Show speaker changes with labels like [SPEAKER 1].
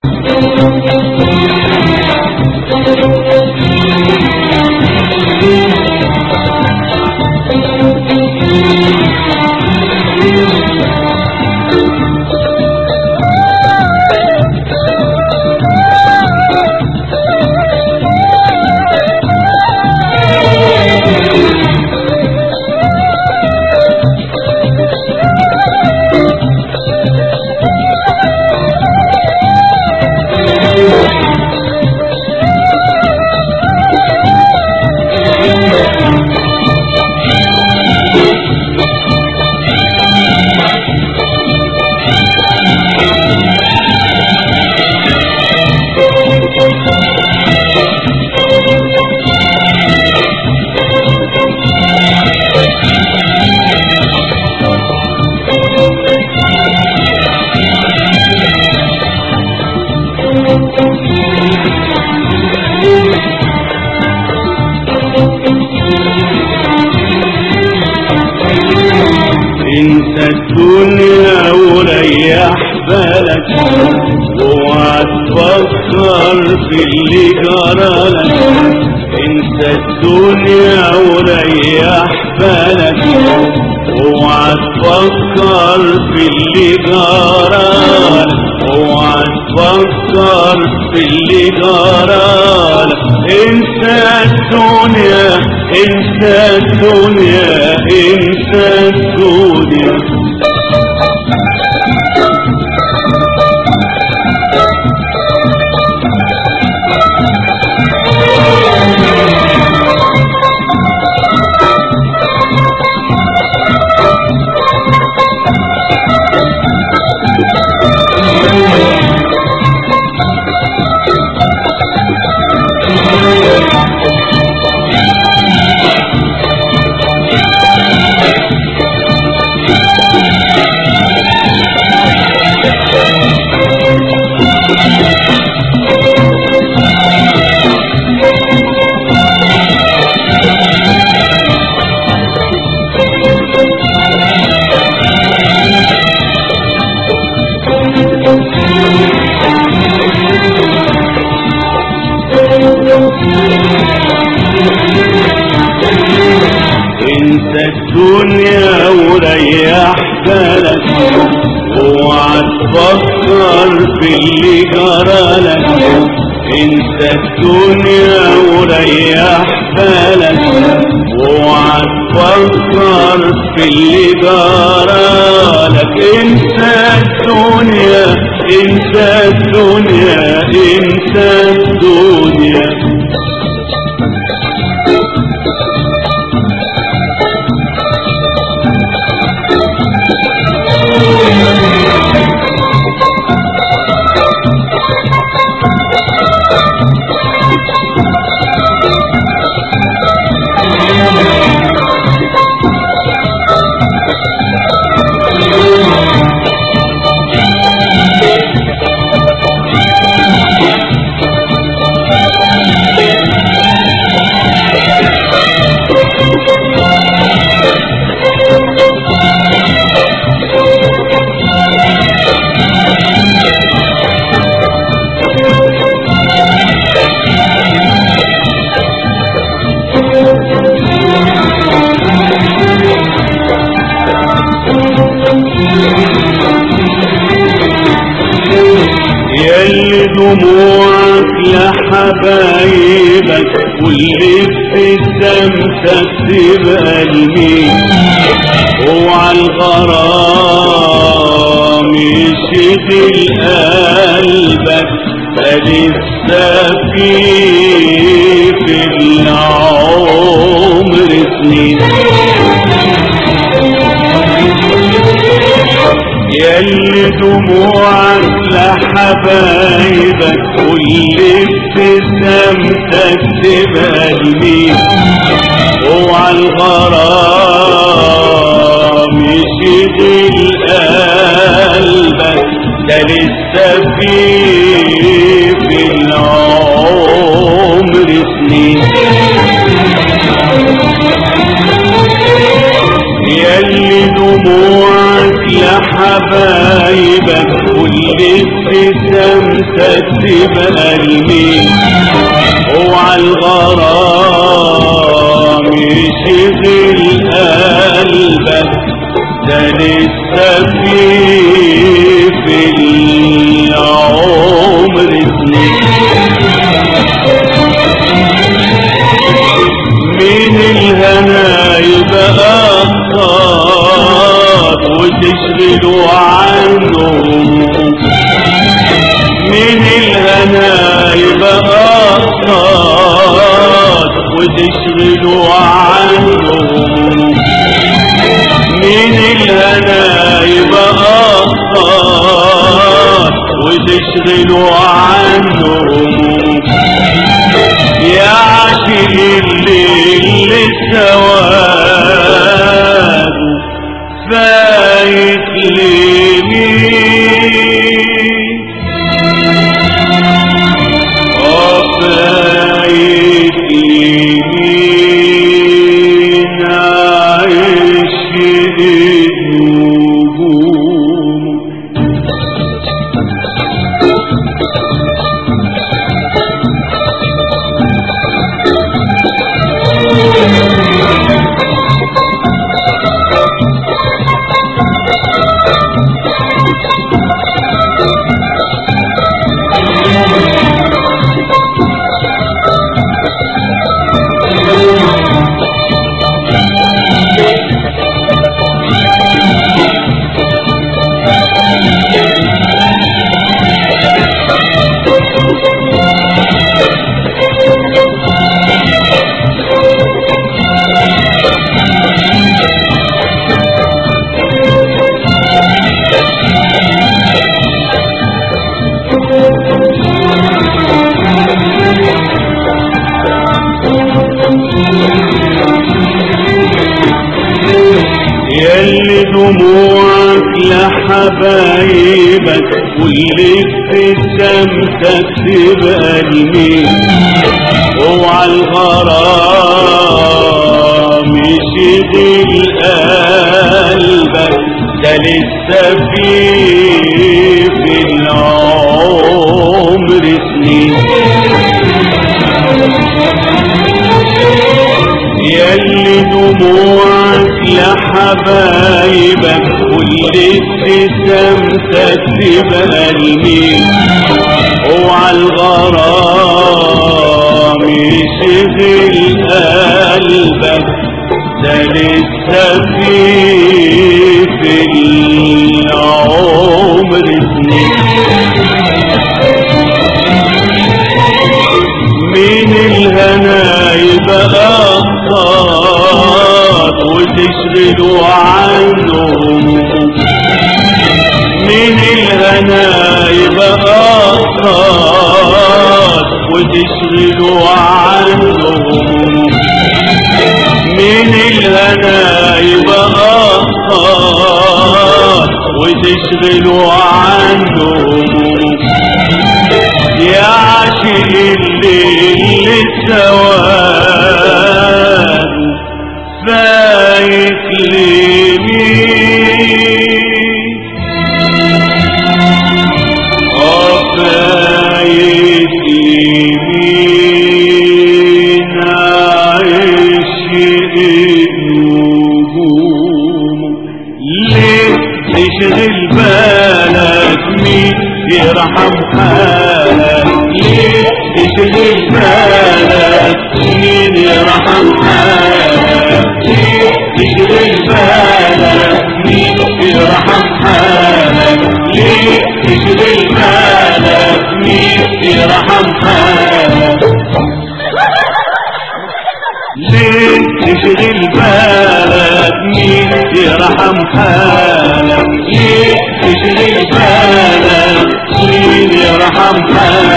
[SPEAKER 1] انسى الدنيا وريح بالك اوعى تفكر في اللي جرالك انسى الدنيا وريح بالك اوعى تفكر في اللي جرالك اوعى تفكر في اللي جرالك انسى الدنيا انسى الدنيا انسى الدنيا انسى الدنيا وريح بالك اوعى تفكر في اللي جرالك انسى الدنيا وريح بالك اوعى تفكر في اللي جرالك انسى الدنيا انسى الدنيا انسى الدنيا يلي دموعك لحبايبك واللي ابتسامتك تبقى لمين اوعى الغرام يشغل قلبك ده لسه في في العمر سنين يلي دموعك لحبايبك واللي ابتسامتك تبقى لمين اوعى الغرام يشغل قلبك ده لسه في في العمر سنين يلي دموعك لحبايبك واللي ابتسامتك تكتب قلبي اوعى الغرام يشغل قلبك ده لسه في في العمر سنين من الهنا يبقى أخطار وتشغلوا عنه من الهنا يبقى أخطار وتشغلوا عنه من الهنا يبقى أخطار وتشغلوا عنه يا عاشق الليل السواد فايت لمين وفايت لمين عايش النجوم يلي دموعك لحبايبك كل ابتسامتك تبقى لمين اوعى الغرام يشغل قلبك ده لسه في في العمر سنين يلي دموعك لحبايبك كل ابتسامتك تبقى لمين اوعى الغرام يشغل قلبك ده لسه في في العمر سنين من الهنا يبقى أخطار وتشغلوا عنهم من الهنا يبقى أخطار وتشغلوا عنهم من الهنا يبقى أخطار وتشغلوا عنهم يا عاشق الليل السواد فايت لمين وفايت لمين عايش النجوم ليه تشغل بالك مين يرحم حالك ليه تشغل بالك مين يرحم حالك ليه تشغل بالك مين يرحم حالك ليه تشغل بالك مين يرحم حالك ليه تشغل بالك مين يرحم حالك ليه تشغل بالك مين يرحم حالك